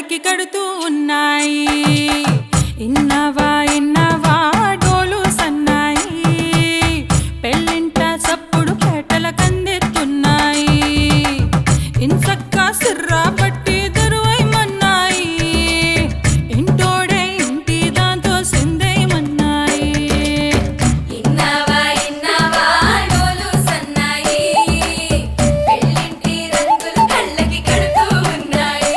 కళ్ళకి కడుతూ ఉన్నాయి ఇన్నవా ఇన్నవా డోలు సన్నాయి పెళ్ళింట చప్పుడు పేటల కందెత్తున్నాయి ఇన్సక్క సిర్రా పట్టి దరువైమన్నాయి ఇంటోడే ఇంటి దాంతో సిందేయమన్నాయి ఇన్నవా ఇన్నవా డోలు సన్నాయి పెళ్ళింటి రంగులు కళ్ళకి కడుతూ ఉన్నాయి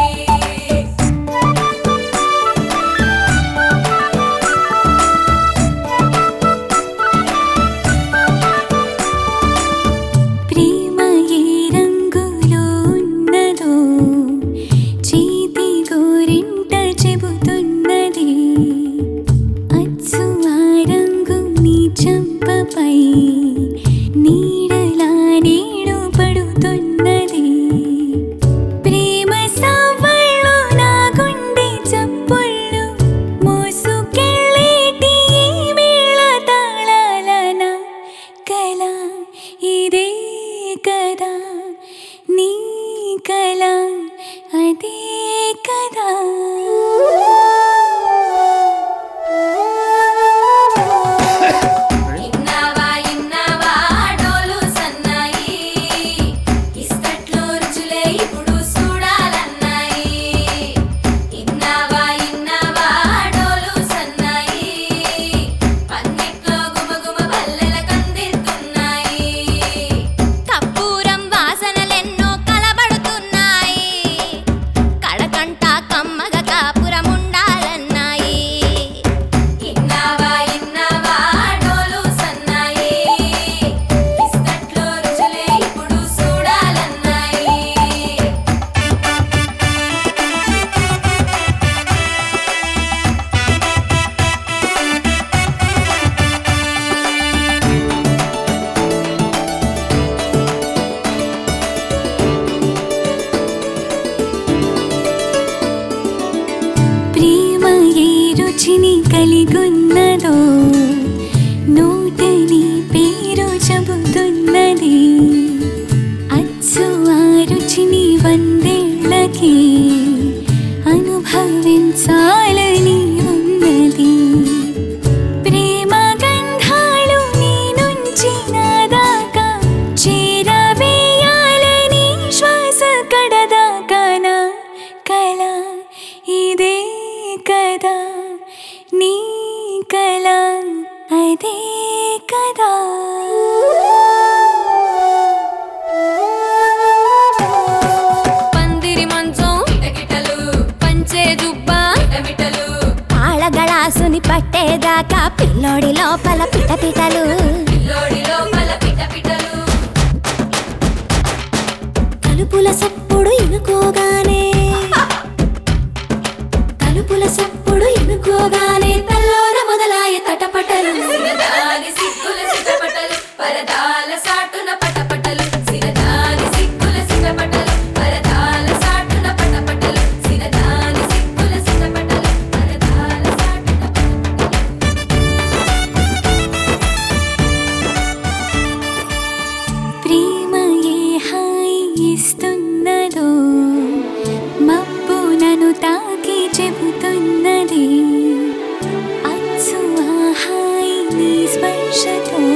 ప్రేమ ఏ రంగులో ఉన్నదో చేతి గోరింట చెబుతున్నది అచ్చు ఆ రంగు నీ చంపపై నీడలా నీడు పడుతున్నది ప్రేమ సవ్వళ్ళు నా గుండె చప్పుళ్ళు మోసుకెళ్ళేటి ఈ మేళ తాళాలన కల ఇదే కదా నీ కల అదే కదా ఇన్నవా ఇన్నవా డోలు సన్నాయి ఇస్తట్లో రుచులే ఇప్పుడు చూడాలన్నాయి ఇన్నవా ఇన్నవా డోలు సన్నాయి పందిట్లో గుమగుమ పల్లెల కందిస్తున్నాయి కప్పూరం వాసనలెన్నో కలబడుతున్నాయి కడకంట కమ్మగ కాపురం ఉండాలన్నాయి ఇన్నవా ఇన్నవా డోలు సన్నాయి ఇస్తట్లో రుచులే ఇప్పుడు చూడాలన్నాయి ప్రేమ ఏ రుచిని కలిగున్నదో నోటని పేరు చెబుతున్నది అచ్చు ఆ రుచిని వందేళ్ళకి అనుభవించాలని ఉన్నది ప్రేమ గంధాలు నీ నుంచి నా దాకా చేరవేయాలని శ్వాస కడదాకానా కల ఇదే కదా నీ కల అదే కదా పందిరి మంచం కిటకిటలు పంచే దుబ్బా కిటమిటలు తాళగళాసుని పట్టేదాకా పిల్లోడి లోపల పిటపిటలు పిల్లోడి లోపల పిటపిటలు తలుపుల సప్పుడు ఇనుకోగానే తలుపుల సప్పుడు ఇనుకోగానే తల్లోన మొదలాయ తటపటలు సిరదాని సిగ్గుల సిటపటలు పరదాల సాటున పటపటలు సిరదాని సిగ్గుల సిటపటలు పరదాల సాటున పటపటలు సిరదాని సిగ్గుల సిటపటలు పరదాల సాటున పటపటలు ప్రేమ ఏ హాయి ఇస్తున్నదో మబ్బు నన్ను తాకి చెబుతున్నది అచ్చు ఆ హాయి నీ స్పర్శతో